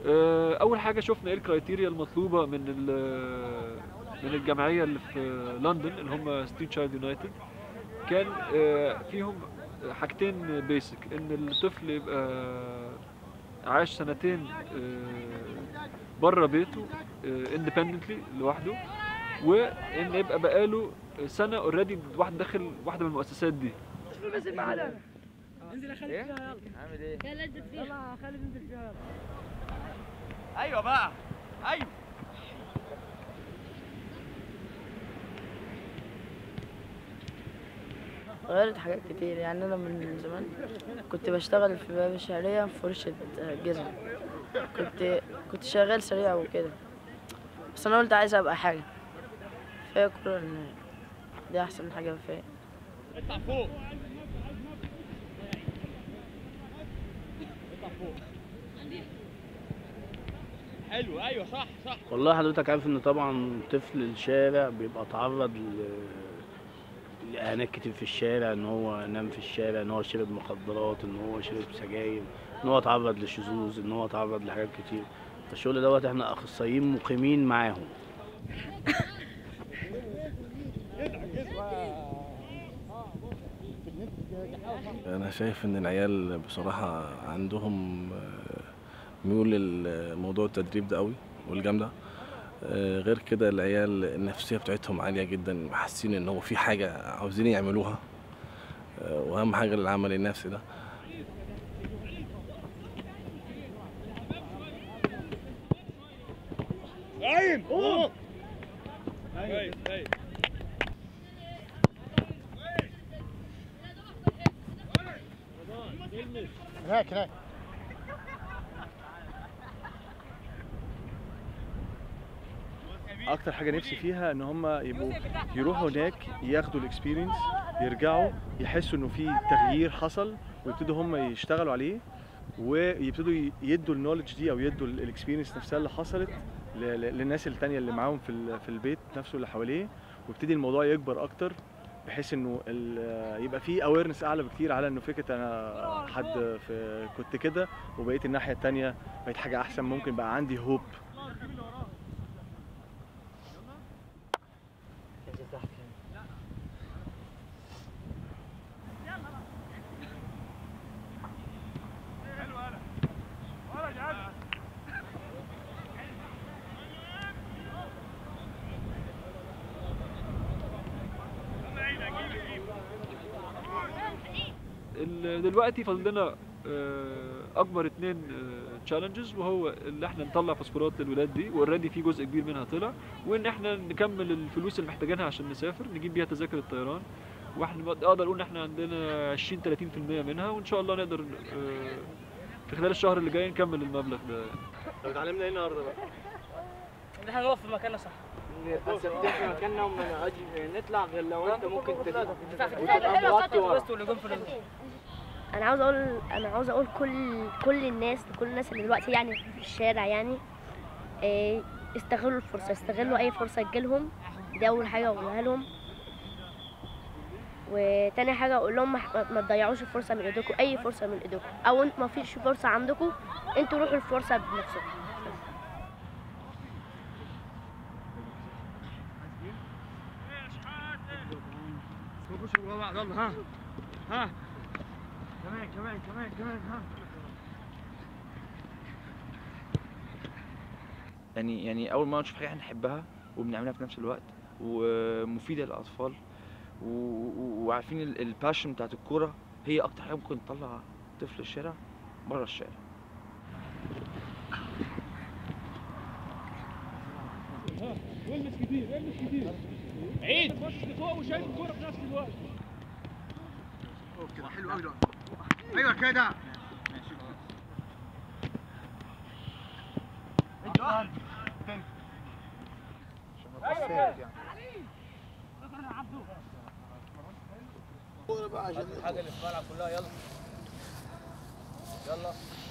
آه، اول حاجه شفنا ايه الكرايتيريا المطلوبه من ال- من الجمعيه اللي في لندن اللي هم ستريت تشايلد يونايتد كان آه، فيهم حاجتين بيسك ان الطفل يبقى عاش سنتين بره بيته اندبندنتلي لوحده وان يبقى بقاله سنه اوريدي واحد داخل واحده من المؤسسات دي انزل معانا انزل يا خالد إيه؟ فيها يلا عامل ايه؟ يلا انزل فيها يلا يا خالد انزل فيها يلا ايوه بقى ايوه غيرت حاجات كتير يعني انا من زمان كنت بشتغل في باب الشعرية في فرشة جزم كنت كنت شغال سريع وكده بس انا قلت عايز ابقى حاجة فهي الكورة ان دي احسن حاجة فيا اطلع فوق حلو ايوه صح صح والله حضرتك عارف ان طبعا طفل الشارع بيبقى تعرض ل لإهانات كتير في الشارع ان هو نام في الشارع ان هو شرب مخدرات ان هو شرب سجاير ان هو تعرض لشذوذ ان هو تعرض لحاجات كتير فالشغل دوت احنا اخصائيين مقيمين معاهم انا شايف ان العيال بصراحه عندهم آه، ميول لموضوع التدريب ده قوي والجامده آه، غير كده العيال النفسيه بتاعتهم عاليه جدا حاسين ان هو في حاجه عاوزين يعملوها آه، واهم حاجه العمل النفسي ده قايم قوم كويس كويس هناك هناك اكتر حاجه نفسي فيها ان هم يبقوا يروحوا هناك ياخدوا الاكسبيرينس يرجعوا يحسوا انه في تغيير حصل ويبتدوا هم يشتغلوا عليه ويبتدوا ي- يدوا النولج دي او يدوا الاكسبيرينس نفسها اللي حصلت ل- ل- للناس التانية اللي معاهم في ال- في البيت نفسه اللي حواليه ويبتدي الموضوع يكبر اكتر بحيث انه ال- يبقى في اويرنس اعلى بكتير على انه فكره انا حد في كنت كده وبقيت الناحيه التانية بقيت حاجه احسن ممكن بقى عندي هوب ال- دلوقتي فاضل لنا آه، اكبر اتنين تشالنجز وهو اللي احنا نطلع باسبورات للولاد دي واوريدي في جزء كبير منها طلع وان احنا نكمل الفلوس اللي محتاجينها عشان نسافر نجيب بيها تذاكر الطيران واحنا بق- اقدر اقول ان احنا عندنا 20 30% منها وان شاء الله نقدر آه، في خلال الشهر اللي جاي نكمل المبلغ ده طب اتعلمنا ايه النهارده بقى؟ ان احنا نقف في مكاننا صح نبقى ثابتين في مكاننا وما نقعدش نطلع غير لو انت ممكن انا عاوز اقول انا عاوز اقول كل كل الناس كل الناس اللي دلوقتي يعني في الشارع يعني إيه، استغلوا الفرصه استغلوا اي فرصه تجيلهم دي اول حاجه اقولها لهم وتاني حاجه اقول لهم ما ما تضيعوش الفرصه من ايديكم اي فرصه من ايديكم او انت ما فيش فرصه عندكم انتوا روحوا الفرصه بنفسكم يلا ها ها كمان كمان كمان كمان ها يعني يعني اول مره نشوف حاجه احنا نحبها وبنعملها في نفس الوقت ومفيده للاطفال و- و- وعارفين ال- الباشن بتاعت الكوره هي اكتر حاجه ممكن تطلع طفل الشارع بره الشارع المس كتير المس كتير عيد بص لفوق وشايف الكوره في نفس الوقت كده حلو قوي ايوه كده الحاجه اللي في الملعب كلها يلا يلا